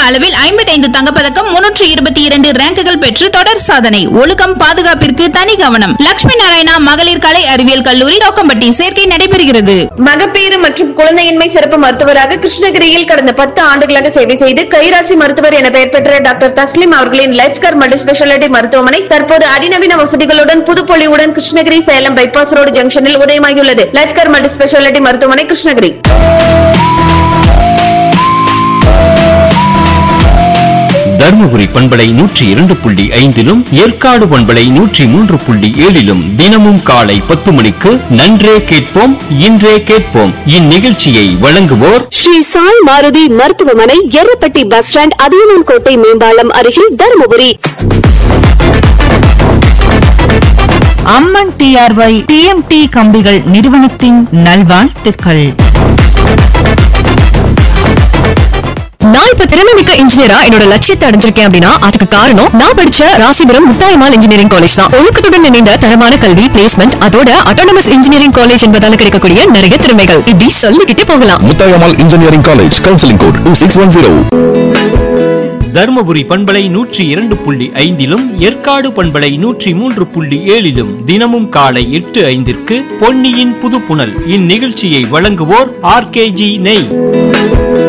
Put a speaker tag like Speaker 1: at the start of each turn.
Speaker 1: அளவில் ஐம்பத்தைந்து தங்கப்பதக்கம் முன்னூற்று இருபத்தி இரண்டு ரேங்குகள் பெற்று தொடர் சாதனை ஒழுக்கம் பாதுகாப்பிற்கு தனி கவனம் லட்சுமி நாராயணா மகளிர் கலை அறிவியல் கல்லூரி நோக்கம்பட்டி சேர்க்கை நடைபெறுகிறது
Speaker 2: மகப்பேறு மற்றும் குழந்தையின்மை சிறப்பு மருத்துவராக கிருஷ்ணகிரியில் கடந்த பத்து ஆண்டுகளாக சேவை செய்து கைராசி மருத்துவர் என பெயர் பெற்ற டாக்டர் தஸ்லிம் அவர்களின் லைஃப் கேர் மல்டி ஸ்பெஷாலிட்டி மருத்துவமனை தற்போது அதிநவீன வசதிகளுடன் புதுப்பொலிவுடன் கிருஷ்ணகிரி சேலம் பைபாஸ் ரோடு ஜங்ஷனில் உதயமாகியுள்ளது லைஃப் கேர் மல்டி ஸ்பெஷாலிட்டி மருத்துவமனை கிருஷ்ணகிரி
Speaker 3: தருமபுரி பண்பலை நூற்றி இரண்டு புள்ளி ஐந்திலும் ஏற்காடு பண்பலை நூற்றி மூன்று புள்ளி ஏழிலும் தினமும் காலை பத்து மணிக்கு நன்றே கேட்போம் இன்றே கேட்போம் இந்நிகழ்ச்சியை வழங்குவோர்
Speaker 4: ஸ்ரீ சாய் மாருதி மருத்துவமனை எர்ரப்பட்டி பஸ் ஸ்டாண்ட் அதியமான் கோட்டை மேம்பாலம் அருகில் தருமபுரி
Speaker 5: அம்மன் டிஆர்ஒய் டிஎம்டி கம்பிகள் நிறுவனத்தின் நல்வாழ்த்துக்கள்
Speaker 6: நான் இப்ப திறமைமிக்க இன்ஜினியரா என்னோட லட்சியத்தை அடைஞ்சிருக்கேன் அப்படின்னா அதுக்கு காரணம் நான் படிச்ச ராசிபுரம் முத்தாயமால் இன்ஜினியரிங் காலேஜ் தான் ஒழுக்கத்துடன் இணைந்த தரமான கல்வி பிளேஸ்மெண்ட் அதோட அட்டானமஸ் இன்ஜினியரிங் காலேஜ் என்பதால கிடைக்கக்கூடிய நிறைய திறமைகள் இப்படி சொல்லிக்கிட்டே போகலாம்
Speaker 7: Muthayammal engineering college counselling code two six one zero
Speaker 3: Dharmapuri பண்பலை நூற்றி இரண்டு புள்ளி ஐந்திலும் ஏற்காடு பண்பலை நூற்றி மூன்று புள்ளி ஏழிலும் தினமும் காலை எட்டு ஐந்திற்கு பொன்னியின் புதுப்புணல் இந்நிகழ்ச்சியை வழங்குவோர் ஆர்கேஜி நெய்